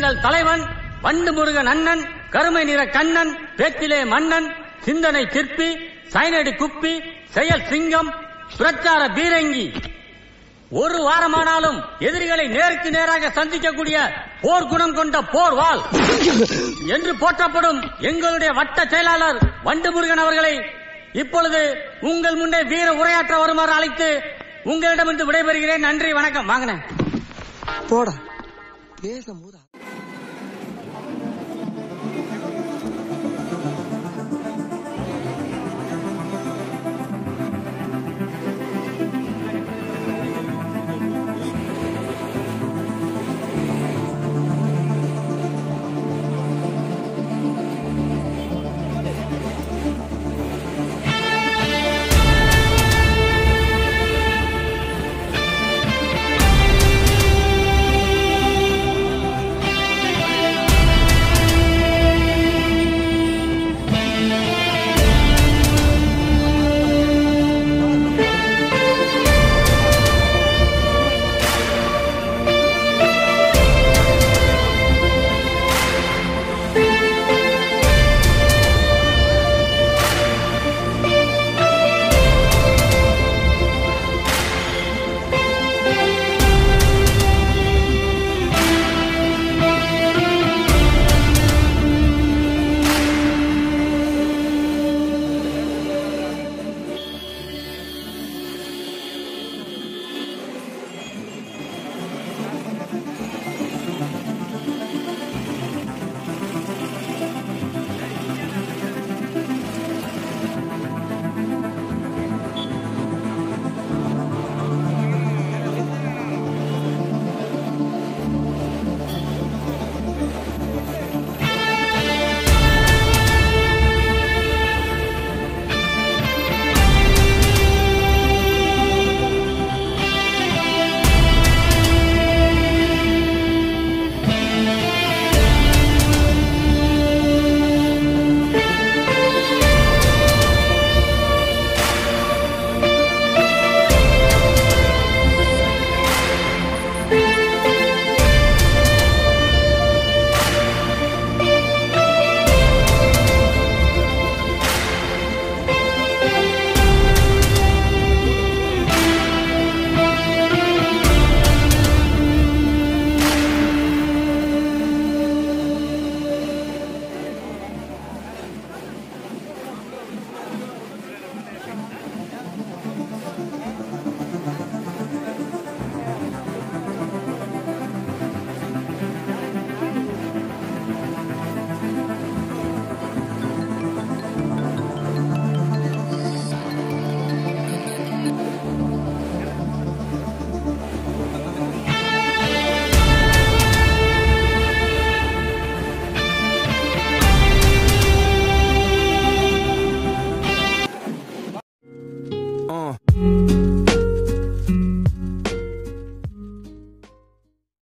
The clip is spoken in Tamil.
உங்கள் தலைவன் வண்டு முருகன் அண்ணன் கருமை நிற கண்ணன் பேச்சிலே மன்னன் சிந்தனை சிற்பி சைனடி குப்பி செயல் சிங்கம் பிரச்சார பீரங்கி ஒரு வாரமானாலும் எதிரிகளை நேருக்கு நேராக சந்திக்கக்கூடிய போர் குணம் கொண்ட போர் வாள் என்று போற்றப்படும் எங்களுடைய வட்ட செயலாளர் வண்டு முருகன் அவர்களை இப்பொழுது உங்கள் முன்னே வீர உரையாற்ற வருமாறு அழைத்து உங்களிடமிருந்து விடைபெறுகிறேன் நன்றி வணக்கம் வாங்கினேன் போடா பேச மூதா